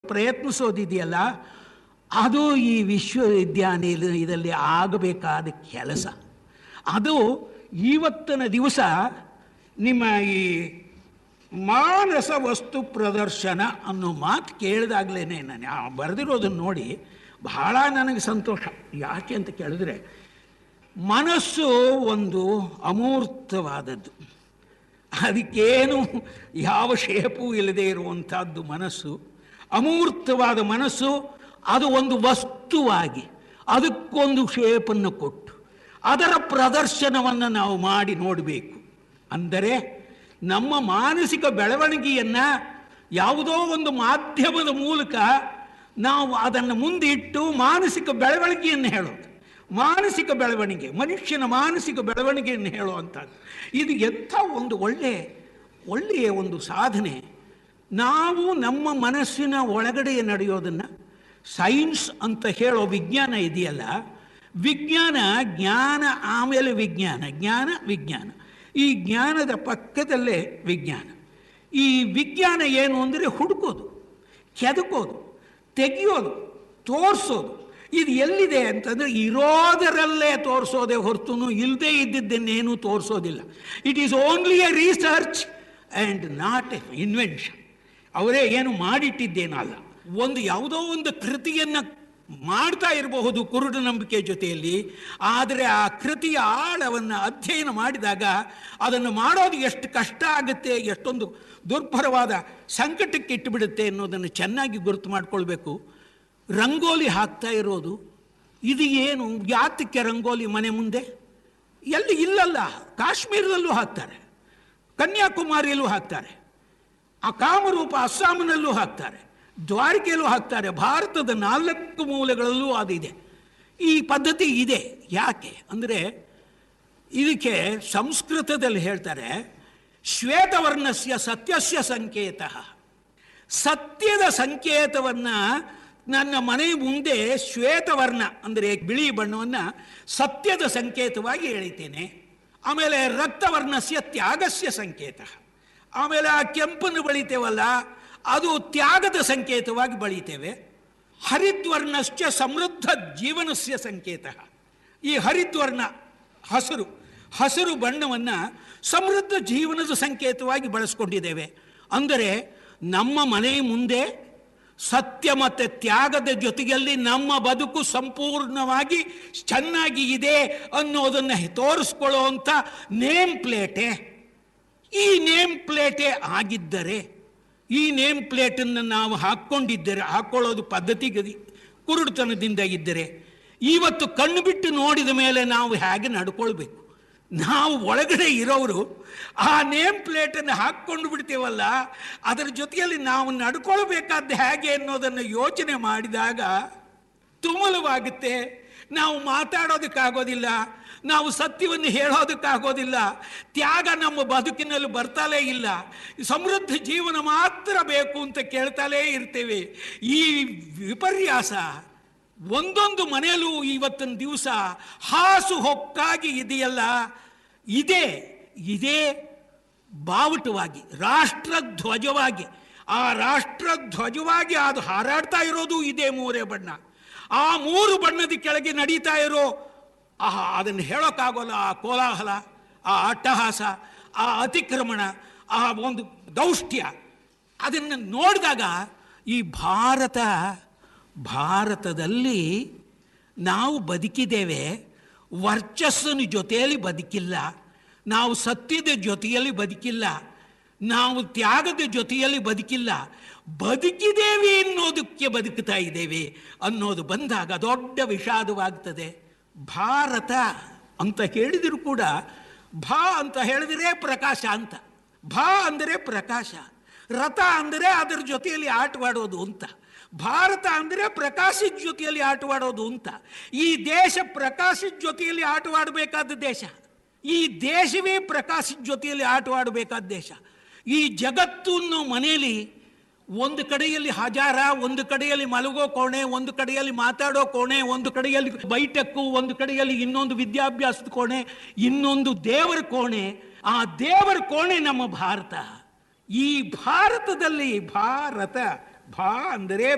ಪ್ರಯತ್ನಿಸೋದಿದೆಯಲ್ಲ ಅದು ಈ ವಿಶ್ವವಿದ್ಯಾನಿಲಯದಲ್ಲಿ ಆಗಬೇಕಾದ ಕೆಲಸ ಅದು ಇವತ್ತಿನ ದಿವಸ ನಿಮ್ಮ ಈ ಮಾನಸ ವಸ್ತು ಪ್ರದರ್ಶನ ಅನ್ನೋ ಮಾತು ಕೇಳಿದಾಗಲೇ ನಾನು ಆ ಬರೆದಿರೋದನ್ನು ನೋಡಿ ಬಹಳ ನನಗೆ ಸಂತೋಷ ಯಾಕೆ ಅಂತ ಕೇಳಿದ್ರೆ ಮನಸ್ಸು ಒಂದು ಅಮೂರ್ತವಾದದ್ದು ಅದಕ್ಕೇನು ಯಾವ ಶೇಪು ಇಲ್ಲದೆ ಇರುವಂಥದ್ದು ಮನಸ್ಸು ಅಮೂರ್ತವಾದ ಮನಸ್ಸು ಅದು ಒಂದು ವಸ್ತುವಾಗಿ ಅದಕ್ಕೊಂದು ಶೇಪನ್ನು ಕೊಟ್ಟು ಅದರ ಪ್ರದರ್ಶನವನ್ನು ನಾವು ಮಾಡಿ ನೋಡಬೇಕು ಅಂದರೆ ನಮ್ಮ ಮಾನಸಿಕ ಬೆಳವಣಿಗೆಯನ್ನು ಯಾವುದೋ ಒಂದು ಮಾಧ್ಯಮದ ಮೂಲಕ ನಾವು ಅದನ್ನು ಮುಂದಿಟ್ಟು ಮಾನಸಿಕ ಬೆಳವಣಿಗೆಯನ್ನು ಹೇಳೋದು ಮಾನಸಿಕ ಬೆಳವಣಿಗೆ ಮನುಷ್ಯನ ಮಾನಸಿಕ ಬೆಳವಣಿಗೆಯನ್ನು ಹೇಳುವಂಥದ್ದು ಇದು ಎಂಥ ಒಂದು ಒಳ್ಳೆಯ ಒಳ್ಳೆಯ ಒಂದು ಸಾಧನೆ ನಾವು ನಮ್ಮ ಮನಸ್ಸಿನ ಒಳಗಡೆ ನಡೆಯೋದನ್ನು ಸೈನ್ಸ್ ಅಂತ ಹೇಳೋ ವಿಜ್ಞಾನ ಇದೆಯಲ್ಲ ವಿಜ್ಞಾನ ಜ್ಞಾನ ಆಮೇಲೆ ವಿಜ್ಞಾನ ಜ್ಞಾನ ವಿಜ್ಞಾನ ಈ ಜ್ಞಾನದ ಪಕ್ಕದಲ್ಲೇ ವಿಜ್ಞಾನ ಈ ವಿಜ್ಞಾನ ಏನು ಅಂದರೆ ಹುಡುಕೋದು ಕೆದಕೋದು ತೆಗೆಯೋದು ತೋರಿಸೋದು ಇದು ಎಲ್ಲಿದೆ ಅಂತಂದರೆ ಇರೋದರಲ್ಲೇ ತೋರಿಸೋದೇ ಹೊರತು ಇಲ್ಲದೇ ಇದ್ದಿದ್ದನ್ನೇನೂ ತೋರಿಸೋದಿಲ್ಲ it is only a research and not a invention ಅವರೇ ಏನು ಮಾಡಿಟ್ಟಿದ್ದೇನಲ್ಲ ಒಂದು ಯಾವುದೋ ಒಂದು ಕೃತಿಯನ್ನು ಮಾಡ್ತಾ ಇರಬಹುದು ಕುರುಡು ನಂಬಿಕೆ ಜೊತೆಯಲ್ಲಿ ಆದರೆ ಆ ಕೃತಿಯ ಆಳವನ್ನು ಅಧ್ಯಯನ ಮಾಡಿದಾಗ ಅದನ್ನು ಮಾಡೋದು ಎಷ್ಟು ಕಷ್ಟ ಆಗುತ್ತೆ ಎಷ್ಟೊಂದು ದುರ್ಭರವಾದ ಸಂಕಟಕ್ಕೆ ಇಟ್ಟುಬಿಡುತ್ತೆ ಅನ್ನೋದನ್ನು ಚೆನ್ನಾಗಿ ಗುರುತು ಮಾಡಿಕೊಳ್ಬೇಕು ರಂಗೋಲಿ ಹಾಕ್ತಾ ಇರೋದು ಇದು ಏನು ಯಾತಕ್ಕೆ ರಂಗೋಲಿ ಮನೆ ಮುಂದೆ ಎಲ್ಲಿ ಇಲ್ಲಲ್ಲ ಕಾಶ್ಮೀರದಲ್ಲೂ ಹಾಕ್ತಾರೆ ಕನ್ಯಾಕುಮಾರಿಯಲ್ಲೂ ಹಾಕ್ತಾರೆ ಆ ಕಾಮರೂಪ ಅಸ್ಸಾಂನಲ್ಲೂ ಹಾಕ್ತಾರೆ ದ್ವಾರಕೆಯಲ್ಲೂ ಹಾಕ್ತಾರೆ ಭಾರತದ ನಾಲ್ಕು ಮೂಲೆಗಳಲ್ಲೂ ಅದಿದೆ ಈ ಪದ್ಧತಿ ಇದೆ ಯಾಕೆ ಅಂದರೆ ಇದಕ್ಕೆ ಸಂಸ್ಕೃತದಲ್ಲಿ ಹೇಳ್ತಾರೆ ಶ್ವೇತವರ್ಣಸ್ಯ ಸತ್ಯಸ್ಯ ಸಂಕೇತ ಸತ್ಯದ ಸಂಕೇತವನ್ನು ನನ್ನ ಮನೆ ಮುಂದೆ ಶ್ವೇತವರ್ಣ ಅಂದರೆ ಬಿಳಿ ಬಣ್ಣವನ್ನು ಸತ್ಯದ ಸಂಕೇತವಾಗಿ ಎಳಿತೇನೆ ಆಮೇಲೆ ರಕ್ತವರ್ಣಸ್ಯ ತ್ಯಾಗಸ್ಯ ಸಂಕೇತ ಆಮೇಲೆ ಆ ಕೆಂಪನ್ನು ಬಳಿತೇವಲ್ಲ ಅದು ತ್ಯಾಗದ ಸಂಕೇತವಾಗಿ ಬಳಿತೇವೆ ಹರಿದ್ವರ್ಣಶ್ಚ ಸಮೃದ್ಧ ಜೀವನಸ್ಯ ಸಂಕೇತ ಈ ಹರಿದ್ವರ್ಣ ಹಸಿರು ಹಸಿರು ಬಣ್ಣವನ್ನು ಸಮೃದ್ಧ ಜೀವನದ ಸಂಕೇತವಾಗಿ ಬಳಸ್ಕೊಂಡಿದ್ದೇವೆ ಅಂದರೆ ನಮ್ಮ ಮನೆ ಮುಂದೆ ಸತ್ಯ ಮತ್ತು ತ್ಯಾಗದ ಜೊತೆಯಲ್ಲಿ ನಮ್ಮ ಬದುಕು ಸಂಪೂರ್ಣವಾಗಿ ಚೆನ್ನಾಗಿ ಇದೆ ಅನ್ನೋದನ್ನು ತೋರಿಸ್ಕೊಳ್ಳುವಂಥ ನೇಮ್ ಪ್ಲೇಟೆ ಈ ನೇಮ್ ಪ್ಲೇಟೇ ಆಗಿದ್ದರೆ ಈ ನೇಮ್ ಪ್ಲೇಟನ್ನು ನಾವು ಹಾಕ್ಕೊಂಡಿದ್ದರೆ ಹಾಕ್ಕೊಳ್ಳೋದು ಪದ್ಧತಿ ಗದಿ ಕುರುಡುತನದಿಂದ ಇದ್ದರೆ ಇವತ್ತು ಕಣ್ಣು ಬಿಟ್ಟು ನೋಡಿದ ಮೇಲೆ ನಾವು ಹೇಗೆ ನಡ್ಕೊಳ್ಬೇಕು ನಾವು ಒಳಗಡೆ ಇರೋರು ಆ ನೇಮ್ ಪ್ಲೇಟನ್ನು ಹಾಕ್ಕೊಂಡು ಬಿಡ್ತೇವಲ್ಲ ಅದರ ಜೊತೆಯಲ್ಲಿ ನಾವು ನಡ್ಕೊಳ್ಬೇಕಾದ್ದು ಹೇಗೆ ಅನ್ನೋದನ್ನು ಯೋಚನೆ ಮಾಡಿದಾಗ ತುಮಲವಾಗುತ್ತೆ ನಾವು ಮಾತಾಡೋದಕ್ಕಾಗೋದಿಲ್ಲ ನಾವು ಸತ್ಯವನ್ನು ಹೇಳೋದಕ್ಕಾಗೋದಿಲ್ಲ ತ್ಯಾಗ ನಮ್ಮ ಬದುಕಿನಲ್ಲಿ ಬರ್ತಾಲೇ ಇಲ್ಲ ಸಮೃದ್ಧ ಜೀವನ ಮಾತ್ರ ಬೇಕು ಅಂತ ಕೇಳ್ತಾಲೇ ಇರ್ತೇವೆ ಈ ವಿಪರ್ಯಾಸ ಒಂದೊಂದು ಮನೆಯಲ್ಲೂ ಇವತ್ತಿನ ದಿವಸ ಹಾಸು ಹೊಕ್ಕಾಗಿ ಇದೆಯಲ್ಲ ಇದೇ ಇದೇ ಬಾವುಟವಾಗಿ ರಾಷ್ಟ್ರಧ್ವಜವಾಗಿ ಆ ರಾಷ್ಟ್ರಧ್ವಜವಾಗಿ ಅದು ಹಾರಾಡ್ತಾ ಇರೋದು ಇದೇ ಮೂರೇ ಬಣ್ಣ ಆ ಮೂರು ಬಣ್ಣದ ಕೆಳಗೆ ನಡೀತಾ ಇರೋ ಆ ಅದನ್ನು ಹೇಳೋಕ್ಕಾಗೋಲ್ಲ ಆ ಕೋಲಾಹಲ ಆ ಅಟ್ಟಹಾಸ ಆ ಅತಿಕ್ರಮಣ ಆ ಒಂದು ದೌಷ್ಟ್ಯ ಅದನ್ನು ನೋಡಿದಾಗ ಈ ಭಾರತ ಭಾರತದಲ್ಲಿ ನಾವು ಬದುಕಿದ್ದೇವೆ ವರ್ಚಸ್ಸಿನ ಜೊತೆಯಲ್ಲಿ ಬದುಕಿಲ್ಲ ನಾವು ಸತ್ಯದ ಜೊತೆಯಲ್ಲಿ ಬದುಕಿಲ್ಲ ನಾವು ತ್ಯಾಗದ ಜೊತೆಯಲ್ಲಿ ಬದುಕಿಲ್ಲ ಬದುಕಿದ್ದೇವೆ ಅನ್ನೋದಕ್ಕೆ ಬದುಕ್ತಾ ಇದ್ದೇವೆ ಅನ್ನೋದು ಬಂದಾಗ ದೊಡ್ಡ ವಿಷಾದವಾಗ್ತದೆ ಭಾರತ ಅಂತ ಹೇಳಿದರೂ ಕೂಡ ಭಾ ಅಂತ ಹೇಳಿದರೆ ಪ್ರಕಾಶ ಅಂತ ಭಾ ಅಂದರೆ ಪ್ರಕಾಶ ರಥ ಅಂದರೆ ಅದರ ಜೊತೆಯಲ್ಲಿ ಆಟವಾಡೋದು ಅಂತ ಭಾರತ ಅಂದರೆ ಪ್ರಕಾಶದ ಜೊತೆಯಲ್ಲಿ ಆಟವಾಡೋದು ಅಂತ ಈ ದೇಶ ಪ್ರಕಾಶದ ಜೊತೆಯಲ್ಲಿ ಆಟವಾಡಬೇಕಾದ ದೇಶ ಈ ದೇಶವೇ ಪ್ರಕಾಶದ ಜೊತೆಯಲ್ಲಿ ಆಟವಾಡಬೇಕಾದ ದೇಶ ಈ ಜಗತ್ತು ಅನ್ನೋ ಮನೆಯಲ್ಲಿ ಒಂದು ಕಡೆಯಲ್ಲಿ ಹಜಾರ ಒಂದು ಕಡೆಯಲ್ಲಿ ಮಲಗೋ ಕೋಣೆ ಒಂದು ಕಡೆಯಲ್ಲಿ ಮಾತಾಡೋ ಕೋಣೆ ಒಂದು ಕಡೆಯಲ್ಲಿ ಬೈಟಕ್ಕು ಒಂದು ಕಡೆಯಲ್ಲಿ ಇನ್ನೊಂದು ವಿದ್ಯಾಭ್ಯಾಸದ ಕೋಣೆ ಇನ್ನೊಂದು ದೇವರ ಕೋಣೆ ಆ ದೇವರ ಕೋಣೆ ನಮ್ಮ ಭಾರತ ಈ ಭಾರತದಲ್ಲಿ ಭಾರತ ಭಾ ಅಂದರೆ